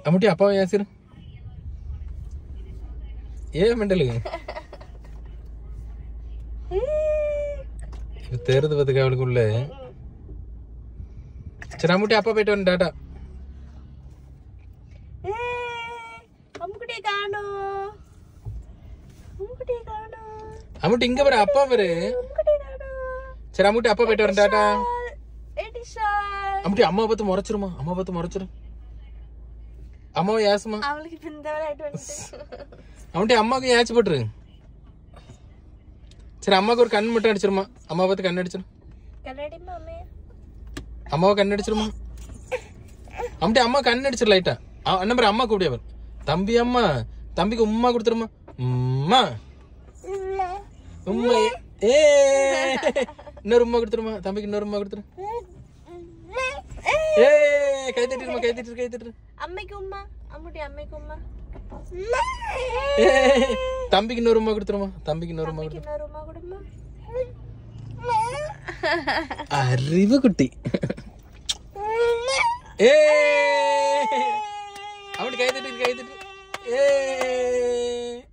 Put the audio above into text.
அம்முட்டி அப்பாவை ஏசிரு ஏ மெண்டலு இது தேர்து பத்துக்கு அவளுக்குள்ள சரி அம்முட்டி அப்பா போயிட்டு வரேன் டாட்டா அம்முக்குட்டியை காணோம் அம்முக்குட்டியை காணோம் அம்முட்டி இங்க பாரு அப்பா பாரு அம்முக்குட்டியை காணோம் சரி அம்முட்டி அப்பா போயிட்டு வரேன் டாட்டா ஏடி ஷால் அம்முட்டி அம்மா பார்த்து முறைச்சிருமா அம்மா பார்த்து முறைச்சிரும் அம்மாவை ஏசுமா அவளுக்கு இப்ப இந்த விளையாட்டு வந்துட்டு அம்முட்டி அம்மாவுக்கு ஏச்சு போட்டுரு சரி அம்மாவுக்கு ஒரு கண் மட்டும் அடிச்சிருமா அம்மா பார்த்து கண் அடிச்சிரும் கண்ணாடி மாமே அம்மாவை கண் அடிச்சிருமா அம்முட்டி அம்மா கண் அடிச்சிரு லைட்டா அண்ணன் பாரு அம்மா கூப்பிடியா பாரு தம்பி அம்மா தம்பிக்கு உம்மா கொடுத்துருமா உம்மா உம்மா ஏ இன்னொரு உம்மா கொடுத்துருமா தம்பிக்கு இன்னொரு உம்மா கொடுத்துரு ஏ கை தட்டிருமா கை தட்டிரு கை தட்டிரு அம்மைக்கு உம்மா அம்முட்டி அம்மைக்கு உம்மா ஏ, தம்பிக்கு இன்னொரு உம்மா கொடுத்துருமா தம்பிக்கு இன்னொரு உம்மா கொடுத்துரு இன்னொரு உம்மா கொடுமா அறிவு குட்டி ஏ அவனுக்கு கை தட்டு கை தட்டு ஏ